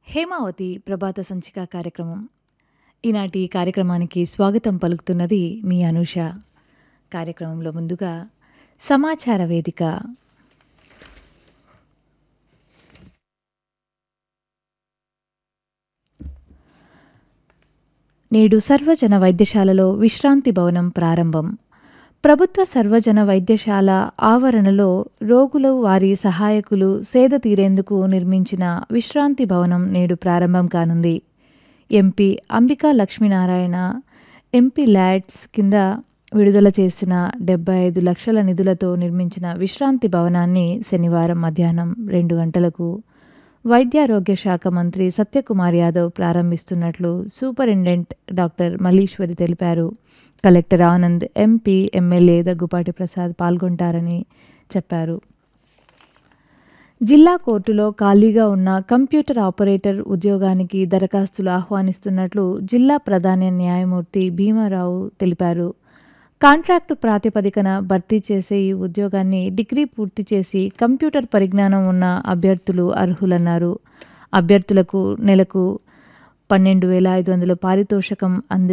హేమావతి ప్రభాత సంచిక కార్యక్రమం ఈనాటి కార్యక్రమానికి స్వాగతం పలుకుతున్నది మీ అనూష కార్యక్రమంలో ముందుగా సమాచార వేదిక నేడు సర్వజన వైద్యశాలలో విశ్రాంతి భవనం ప్రారంభం ప్రభుత్వ సర్వజన వైద్యశాల ఆవరణలో రోగులు వారి సహాయకులు సేద తీరేందుకు నిర్మించిన విశ్రాంతి భవనం నేడు ప్రారంభం కానుంది MP Ambika Lakshminarayana MP LADS కింద విడుదల చేసిన డెబ్బై ఐదు లక్షల నిధులతో నిర్మించిన విశ్రాంతి భవనాన్ని శనివారం మధ్యాహ్నం రెండు గంటలకు వైద్యారోగ్య శాఖ మంత్రి సత్యకుమార్ యాదవ్ ప్రారంభిస్తున్నట్లు సూపరింటెండెంట్ డాక్టర్ మల్లీశ్వరి తెలిపారు collector Anand MP MLA Daggubati Prasad పాల్గొంటారని చెప్పారు జిల్లా కోర్టులో ఖాళీగా ఉన్న కంప్యూటర్ ఆపరేటర్ ఉద్యోగానికి దరఖాస్తులు ఆహ్వానిస్తున్నట్లు జిల్లా ప్రధాన న్యాయమూర్తి భీమారావు తెలిపారు కాంట్రాక్టు ప్రాతిపదికన భర్తీ చేసే ఈ ఉద్యోగాన్ని డిగ్రీ పూర్తి చేసి కంప్యూటర్ పరిజ్ఞానం ఉన్న అభ్యర్థులు అర్హులన్నారు అభ్యర్థులకు నెలకు పన్నెండు వేల ఐదు వందల పారితోషికం అంది